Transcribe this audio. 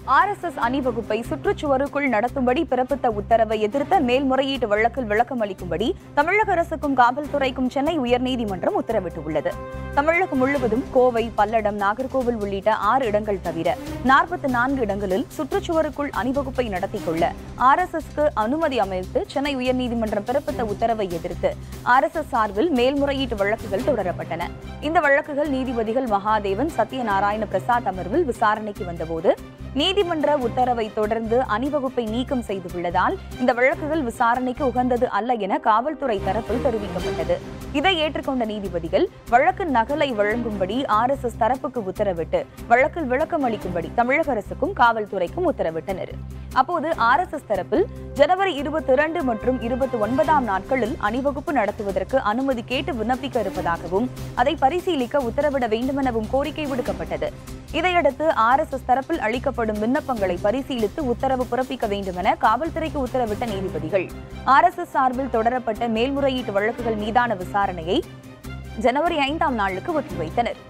RSS அணிவகுப்பை சுற்றுச்சுவருக்குள் நடத்தும்படி பிறப்பித்த உத்தரவை எதிர்த்த மேல்முறையீட்டு வழக்கில் விளக்கம் அளிக்கும்படி தமிழக அரசுக்கும் காவல்துறைக்கும் சென்னை உயர்நீதிமன்றம் உத்தரவிட்டுள்ளது தமிழகம் முழுவதும் கோவை பல்லடம் நாகர்கோவில் உள்ளிட்ட ஆறு இடங்கள் தவிர நாற்பத்தி நான்கு இடங்களில் சுற்றுச்சுவருக்குள் அணிவகுப்பை நடத்திக் கொள்ள ஆர்எஸ்எஸ்க்கு அனுமதி அமைத்து சென்னை உயர்நீதிமன்றம் பிறப்பித்த உத்தரவை எதிர்த்து ஆர்எஸ்எஸ் சார்பில் மேல்முறையீட்டு வழக்குகள் தொடரப்பட்டன இந்த வழக்குகள் நீதிபதிகள் மகாதேவன் சத்யநாராயண பிரசாத் அமர்வில் விசாரணைக்கு வந்தபோது நீதிமன்ற உத்தரவை தொடர்ந்து அணிவகுப்பை நீக்கம் செய்துள்ளதால் இந்த வழக்குகள் விசாரணைக்கு உகந்தது அல்ல என காவல்துறை தரப்பில் தெரிவிக்கப்பட்டது இதை ஏற்றுக்கொண்ட நீதிபதிகள் வழக்கு நகலை வழங்கும்படி ஆர்எஸ்எஸ் தரப்புக்கு உத்தரவிட்டு வழக்கில் விளக்கம் அளிக்கும்படி தமிழக அரசுக்கும் காவல்துறைக்கும் உத்தரவிட்டனர் அப்போது ஆர்எஸ்எஸ் தரப்பில் ஜனவரி இருபத்தி இரண்டு மற்றும் இருபத்தி ஒன்பதாம் நாட்களில் அணிவகுப்பு நடத்துவதற்கு அனுமதி கேட்டு விண்ணப்பிக்க இருப்பதாகவும் அதை பரிசீலிக்க உத்தரவிட வேண்டுமெனவும் கோரிக்கை விடுக்கப்பட்டது இதையடுத்து ஆர்எஸ்எஸ் தரப்பில் அளிக்கப்படும் விண்ணப்பங்களை பரிசீலித்து உத்தரவு பிறப்பிக்க வேண்டுமென காவல்துறைக்கு உத்தரவிட்ட நீதிபதிகள் ஆர்எஸ்எஸ் சார்பில் தொடரப்பட்ட மேல்முறையீட்டு வழக்குகள் மீதான விசாரணையை ஜனவரி ஐந்தாம் நாளுக்கு ஒத்திவைத்தனர்